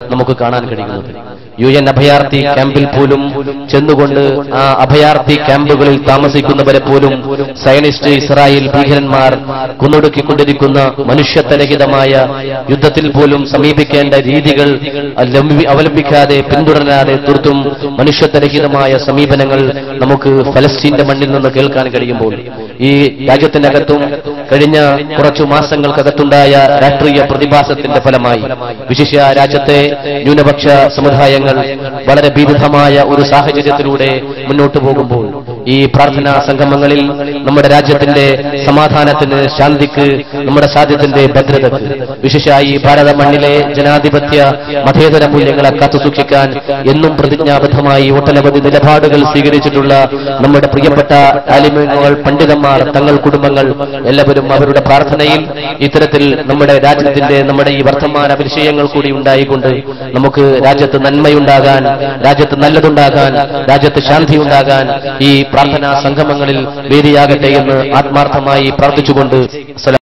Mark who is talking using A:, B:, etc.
A: നമുക്ക് കാണാൻ കഴിയുന്നത് യു എൻ അഭയാർത്ഥി ക്യാമ്പിൽ പോലും ചെന്നുകൊണ്ട് ആ അഭയാർത്ഥി ക്യാമ്പുകളിൽ താമസിക്കുന്നവരെ പോലും സയനിസ്റ്റ് ഇസ്രായേൽ ഭീകരന്മാർ കൊന്നൊടുക്കിക്കൊണ്ടിരിക്കുന്ന മനുഷ്യത്വരഹിതമായ യുദ്ധത്തിൽ പോലും സമീപിക്കേണ്ട രീതികൾ ലംബി- അവലംബിക്കാതെ പിന്തുടരാതെ തീർത്തും മനുഷ്യത്വരഹിതമായ സമീപനങ്ങൾ നമുക്ക് ഫലസ്തീന്റെ മണ്ണിൽ നിന്ന് കേൾക്കാൻ കഴിയുമ്പോൾ ഈ രാജ്യത്തിനകത്തും കഴിഞ്ഞ കുറച്ചു മാസങ്ങൾക്കകത്തുണ്ടായ രാഷ്ട്രീയ പ്രതിഭാസത്തിന്റെ ഫലമായി വിശിഷ്യ രാജ്യത്തെ ന്യൂനപക്ഷ സമുദായങ്ങൾ വളരെ വിരുദ്ധമായ ഒരു സാഹചര്യത്തിലൂടെ മുന്നോട്ട് പോകുമ്പോൾ ഈ പ്രാർത്ഥനാ സംഗമങ്ങളിൽ നമ്മുടെ രാജ്യത്തിന്റെ സമാധാനത്തിന് ശാന്തിക്ക് നമ്മുടെ സാധ്യത്തിന്റെ ഭദ്രതക്ക് വിശേഷമായി ഈ ഭാരത മണ്ണിലെ ജനാധിപത്യ മതേതര മൂല്യങ്ങളെ കാത്തുസൂക്ഷിക്കാൻ എന്നും പ്രതിജ്ഞാബദ്ധമായി ഒട്ടനവധി നിലപാടുകൾ സ്വീകരിച്ചിട്ടുള്ള നമ്മുടെ പ്രിയപ്പെട്ട ആലിമ്യങ്ങൾ പണ്ഡിതന്മാർ തങ്ങൾ കുടുംബങ്ങൾ എല്ലാവരും അവരുടെ പ്രാർത്ഥനയിൽ ഇത്തരത്തിൽ നമ്മുടെ രാജ്യത്തിന്റെ നമ്മുടെ ഈ വർത്തമാന വിഷയങ്ങൾ കൂടി ഉണ്ടായിക്കൊണ്ട് നമുക്ക് രാജ്യത്ത് നന്മയുണ്ടാകാൻ രാജ്യത്ത് നല്ലതുണ്ടാകാൻ രാജ്യത്ത് ശാന്തി ഉണ്ടാകാൻ ഈ പ്രാർത്ഥനാ സംഗമങ്ങളിൽ വേദിയാകട്ടെ എന്ന് ആത്മാർത്ഥമായി പ്രാർത്ഥിച്ചുകൊണ്ട് സലാം